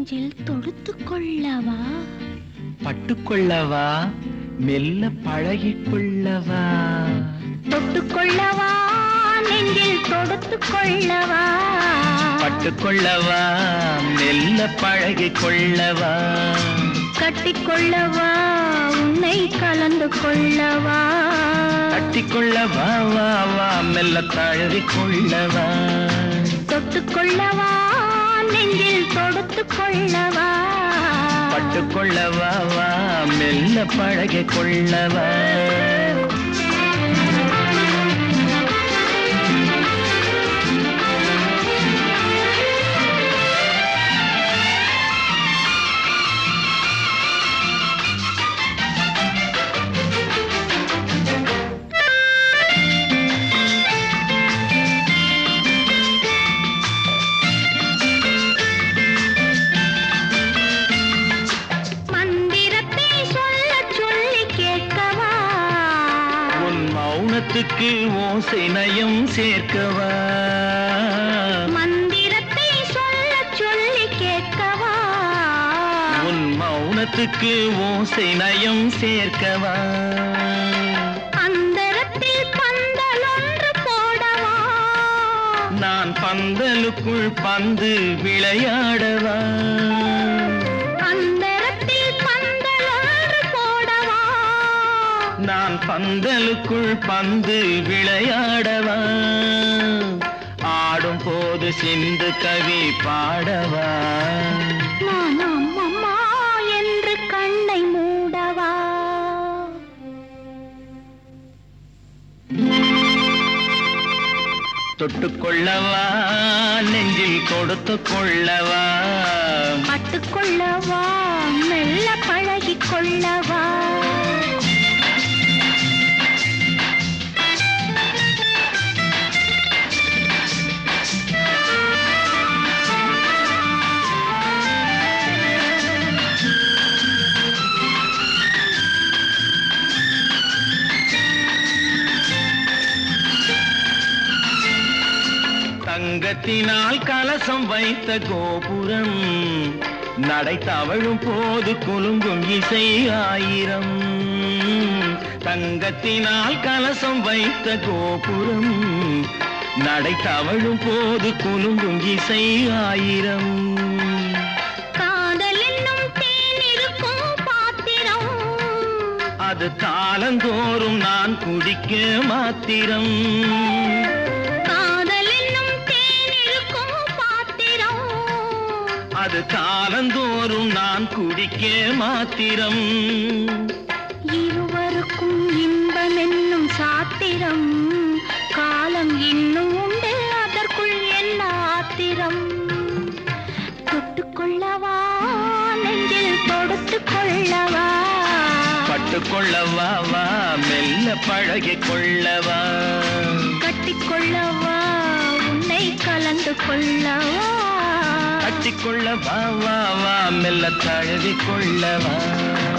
நெஞ்சில் தொடுத்து கொள்ளவா பட்டுக்கொள்ளவா மெல்ல பழகிக்கொள்ளவா தொட்டு கொள்ளவா நெஞ்சில் தொடுத்து கொள்ளவா பட்டுக்கொள்ளவா மெல்ல பழகிக்கொள்ளவா கட்டிக்கொள்ளவா உன்னை கலந்து கொள்ளவா கட்டிக்கொள்ளவா வா வா மெல்ல தழுவிக்கொள்ளவா தொட்டு கொள்ளவா நெஞ்சில் தொடுத்து கொள்ளவா பட்டுக்கொள்ளவா வா மெல்ல பழகிக்கொள்ளவா மந்திரத்தை சொல்ல சொல்லி கேட்கவா உன் மௌனத்துக்கு ஓசை நயம் சேர்க்கவா மந்திரத்தை சொல்ல சொல்லி கேட்கவா உன் மௌனத்துக்கு ஓசை நயம் சேர்க்கவா அந்தரத்தில் பந்தல் ஒன்று போடவா நான் பந்தலுக்குள் பந்து விளையாடவா அந்தரத்தில் பந்தல் ஒன்று போடவா நான் பந்தலுக்குள் பந்து விளையாடவா ஆடும் போது சிந்து கவி பாடவா நான் அம்மம்மா என்று கண்ணை மூடவா தொட்டுக்கொள்ளவா நெஞ்சில் கொடுத்து கொள்ளவா பட்டுக்கொள்ளவா மெல்ல பழகிக் கொள்ளவா தங்கத்தினால் கலசம் வைத்த கோபுரம் நடை தவழும் போது குலுங்கும் இசை ஆயிரம் தங்கத்தினால் கலசம் வைத்த கோபுரம் நடை தவழும் போது குலுங்கும் இசை ஆயிரம் காதல் என்னும் தேன் இருக்கும் பாத்திரம் அது காலந்தோறும் நான் குடிக்க மாத்திரம் காதல் என்னும் தேன் இருக்கும் பாத்திரம் அது காலந்தோறும் நான் குடிக்க மாத்திரம் இருவருக்கும் இன்பம் என்னும் சாத்திரம் காலம் இன்னும் உண்டு அதற்குள் என்ன ஆத்திரம் தொட்டுக்கொள்ளவா நெஞ்சில் தொடுத்து கொள்ளவா பட்டுக்கொள்ளவா வா மெல்ல பழகிக் கொள்ளவா கட்டிக்கொள்ளவா உன்னை கலந்து கொள்ளவா கட்டிக்கொள்ளவா வா வா மெல்ல தழுவிக் கொள்ளவா